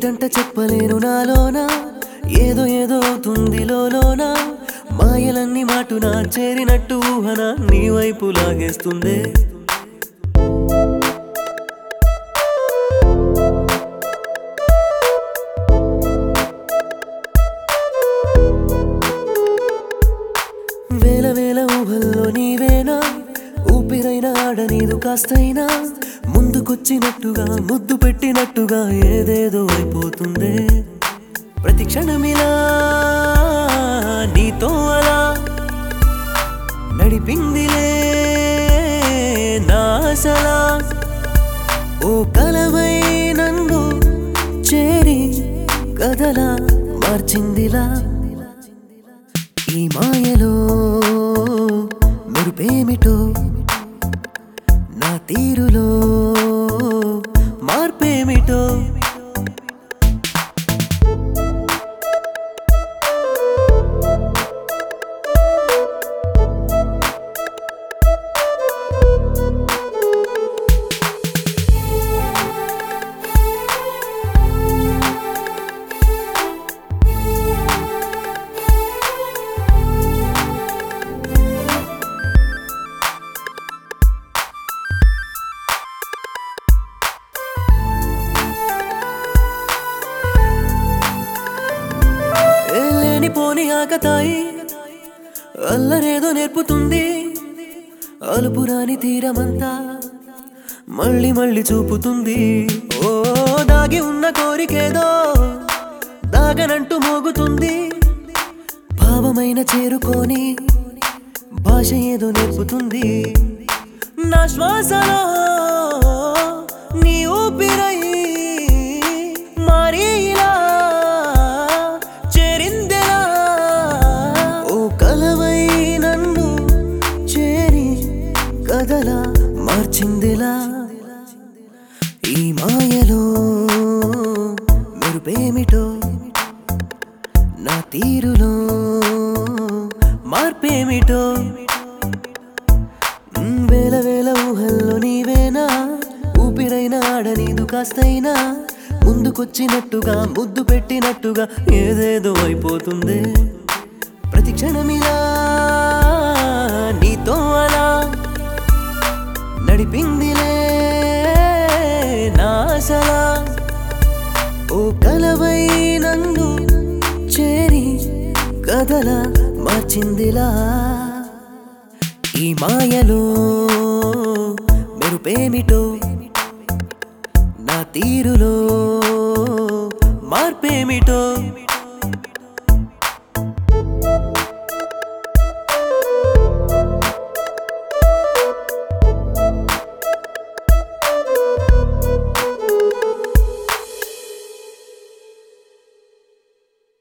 ఏమిటంట చెప్పలేను నాలోన ఏదో ఏదో అవుతుంది లోలోన మాయలన్నీ మాటున చేరినట్టు ఊహన నీ వైపు లాగేస్తుందే వేల వేల ఊహల్లో నీవేనా ఊపిరైన ఆడనీదు కాస్తైనా ముందుకొచ్చినట్టుగా ముద్దు పెట్టినట్టుగా ఏదేదో అయిపోతుందే ప్రతి క్షణమిలా నీతో అలా నడిపిందిలే నాసలా ఓ కలవై నన్ను చేరి కదలా మార్చిందిలా ఈ మాయలో మెరుపేమిటో నా తీరులో మార్పేమిటో ఏ లేనిపోని ఆకతాయి అల్లరేదో నేర్పుతుంది అలుపురాని తీరమంతా మళ్ళీ మళ్ళీ చూపుతుంది ఓ దాగి ఉన్న కోరికేదో దాగనంటూ మోగుతుంది భావమైన చేరుకొని భాష ఏదో నేర్పుతుంది నా శ్వాసలో నీ ఊపిరై మారి ఇలా చేరిందెలా ఓ కలవై నన్ను చేరి కదలా మార్చిందిలా ఈ మాయలో మెరుపేమిటో నా తీరులో మార్పేమిటో మ్, వేల వేల ఊహల్లో నీవేనా ఊపిరైన ఆడనీదు కాస్తైనా ముందుకొచ్చినట్టుగా ముద్దు పెట్టినట్టుగా ఏదేదో అయిపోతుంది ప్రతి క్షణమిలా నీతో అలా నడిపిందిలే నాసలా ఓ కలవై నన్ను చేరి కదలా మార్చిందిలా ఈ మాయలో మెరుపేమిటో నా తీరులో మార్పేమిటో